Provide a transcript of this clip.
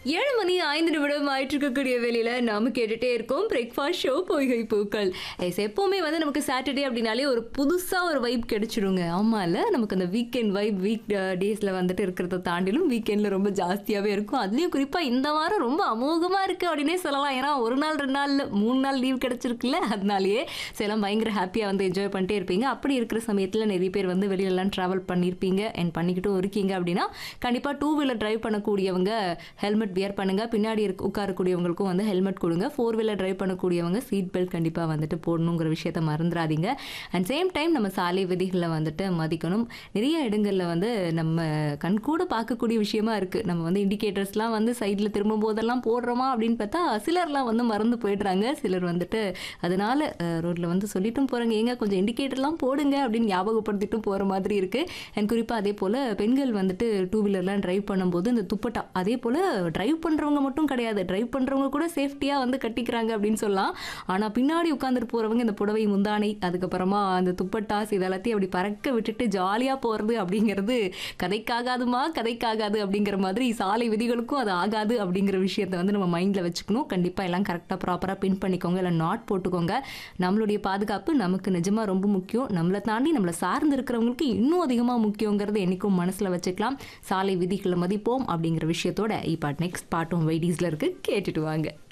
ஏழு மணி ஐந்து நிமிடம் ஆயிட்டு இருக்கக்கூடிய வேலையில நாம கேட்டுட்டே இருக்கோம் பிரேக்ஃபாஸ்ட் ஷோ பொய்கை பூக்கள் எஸ் எப்பவுமே வந்து நமக்கு சாட்டர்டே அப்படின்னாலே ஒரு புதுசா ஒரு வைப் கிடைச்சிடுங்க ஆமா இல்ல நமக்கு அந்த வீக்கெண்ட் வைப் வீக் டேஸ்ல வந்துட்டு இருக்கிறத தாண்டிலும் வீக்கெண்ட்ல ரொம்ப ஜாஸ்தியாவே இருக்கும் அதுலயும் குறிப்பா இந்த வாரம் ரொம்ப அமோகமா இருக்கு அப்படின்னே சொல்லலாம் ஏன்னா ஒரு நாள் ரெண்டு நாள் மூணு நாள் லீவ் கிடைச்சிருக்குல்ல அதனாலேயே சிலம் பயங்கர ஹாப்பியா வந்து என்ஜாய் பண்ணிட்டே இருப்பீங்க அப்படி இருக்கிற சமயத்துல நிறைய பேர் வந்து வெளியிலலாம் ட்ராவல் பண்ணியிருப்பீங்க அண்ட் பண்ணிக்கிட்டும் இருக்கீங்க அப்படின்னா கண்டிப்பா டூ வீலர் டிரைவ் பண்ணக்கூடியவங்க ஹெல்மெட் வியர் பண்ணுங்க பின்னாடி இருக்க உட்காரக்கூடியவங்களுக்கும் வந்து ஹெல்மெட் கொடுங்க ஃபோர் வீலர் டிரைவ் பண்ணக்கூடியவங்க சீட் பெல்ட் கண்டிப்பா வந்துட்டு போடணுங்கிற விஷயத்த மறந்துடாதீங்க அண்ட் சேம் டைம் நம்ம சாலை விதிகளை வந்துட்டு மதிக்கணும் நிறைய இடங்கள்ல வந்து நம்ம கண்கூட பார்க்கக்கூடிய விஷயமா இருக்கு நம்ம வந்து இண்டிகேட்டர்ஸ்லாம் வந்து சைடில் திரும்பும் போதெல்லாம் போடுறோமா அப்படின்னு பார்த்தா சிலர்லாம் வந்து மறந்து போயிடுறாங்க சிலர் வந்துட்டு அதனால ரோட்ல வந்து சொல்லிட்டும் போறாங்க ஏங்க கொஞ்சம் இண்டிகேட்டர்லாம் போடுங்க அப்படின்னு ஞாபகப்படுத்திட்டும் போற மாதிரி இருக்கு அண்ட் குறிப்பா அதே போல பெண்கள் வந்துட்டு டூ வீலர்லாம் டிரைவ் பண்ணும்போது இந்த துப்பட்டா அதே போல டிரைவ் பண்றவங்க மட்டும் கிடையாது டிரைவ் பண்றவங்க கூட சேஃப்டியா வந்து கட்டிக்கிறாங்க அப்படின்னு சொல்லலாம் ஆனா பின்னாடி உட்காந்துட்டு போறவங்க இந்த புடவை முந்தானை அதுக்கப்புறமா அந்த துப்பட்டாஸ் இதெல்லாத்தையும் அப்படி பறக்க விட்டுட்டு ஜாலியா போறது அப்படிங்கிறது கதைக்காகாதுமா கதைக்காகாது அப்படிங்கிற மாதிரி சாலை விதிகளுக்கும் அது ஆகாது அப்படிங்கிற விஷயத்த வந்து நம்ம மைண்ட்ல வச்சுக்கணும் கண்டிப்பா எல்லாம் கரெக்டா ப்ராப்பரா பின் பண்ணிக்கோங்க இல்லை நாட் போட்டுக்கோங்க நம்மளுடைய பாதுகாப்பு நமக்கு நிஜமா ரொம்ப முக்கியம் நம்மளை தாண்டி நம்மளை சார்ந்து இருக்கிறவங்களுக்கு இன்னும் அதிகமா முக்கியங்கிறது என்னைக்கும் மனசுல வச்சுக்கலாம் சாலை விதிகளை மதிப்போம் அப்படிங்கிற விஷயத்தோட இப்போ நெக்ஸ்ட் பாட்டும் வைடீஸ்ல இருக்கு கேட்டுட்டு வாங்க